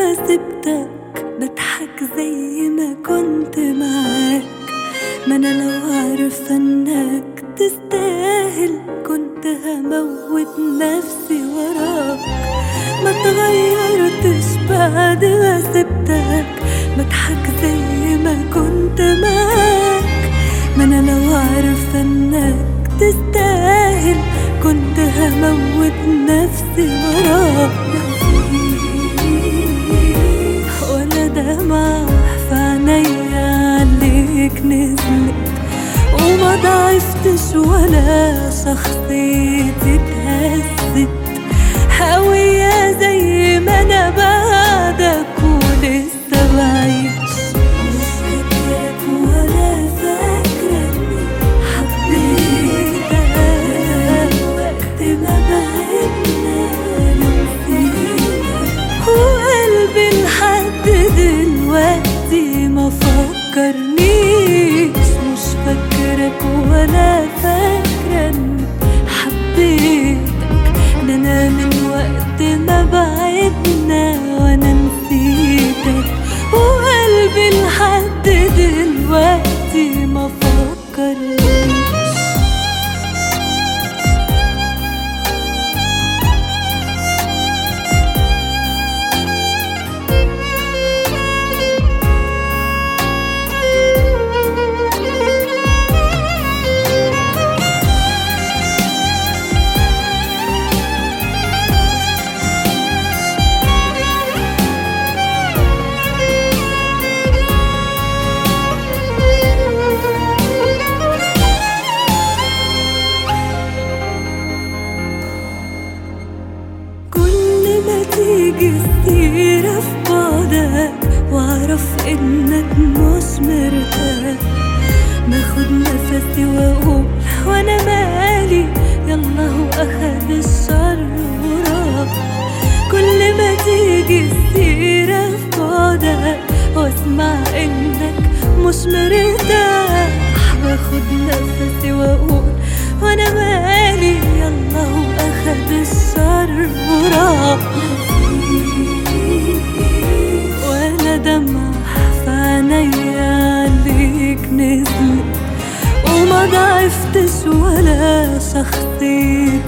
ما سبتك بضحك زي ما كنت معاك ما انا لو عارفة انك تستاهل كنت هموت نفسي وراك ما تغيرتش بعد ما سبتك بضحك زي ما كنت معاك ما انا لو عارفة انك تستاهل كنت هموت نفسي وراك ولا دمع في عينيا عليك نزلت وما ضعفتش ولا شخصيتي اتهزت هوية زي ما انا بعدك ولسه بعيش مش فاكرك ولا فاكرة اني حبيتك وقت ما بعدنا نسيتك وقلبي لحد دلوقتي ما فكرنيش مش فاكرك ولا فاكرة اني حبيتك ده انا من وقت ما بعدنا وانا نسيتك وقلبي لحد دلوقتي ما فكرنيش كل ما تيجي السيرة في بعدك واعرف انك مش مرتاح باخد نفسي واقول وانا مالي يلا هو اخد الشر وراح كل ما تيجي السيرة في بعدك واسمع انك مش مرتاح باخد نفسي واقول وانا مالي يلا هو اخد الشر وراح ولا دمع في عينيا عليك نزلت وما ضعفتش ولا شخصيتي